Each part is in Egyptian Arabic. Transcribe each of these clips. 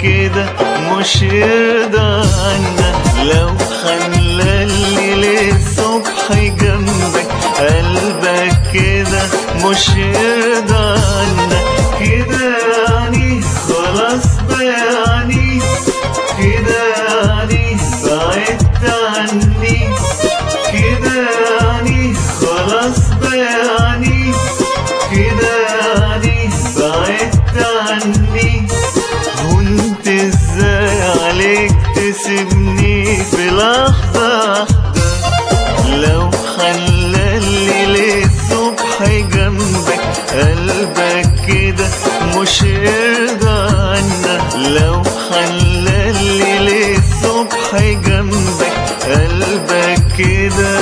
كده مش يرضى عنك لو خلى الليل الصبح جنبك قلبك كده مش يرضى عنك كده يعني خلاص يعني كده يعني بعدت عني كده يعني خلاص يعني كده يعني بعدت عني كنت ازاي عليك تسيبني في لحظة واحدة لو خلى الليل الصبح جنبك قلبك كده مش يرضى عنك لو خلى الليل الصبح جنبك قلبك كده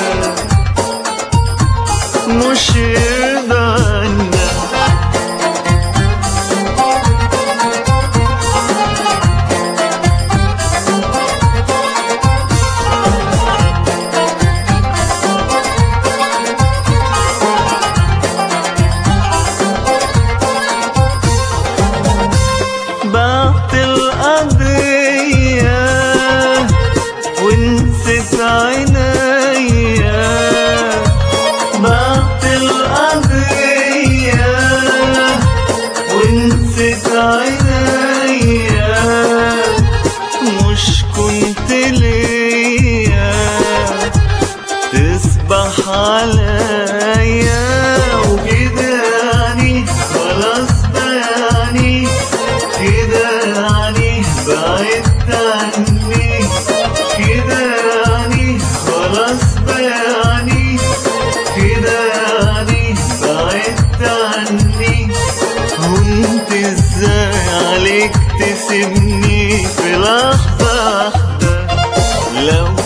مش يرضى عنك بعت القضية ونسيت عينيا بعت القضية ونسيت عينيا مش كنت ليا تصبح عليا وكده يعني خلاص يعني كده يعني بعدت عني كده يعني خلاص يعني كده يعني بعدت عني كنت ازاي عليك تسيبني في لحظة واحدة لو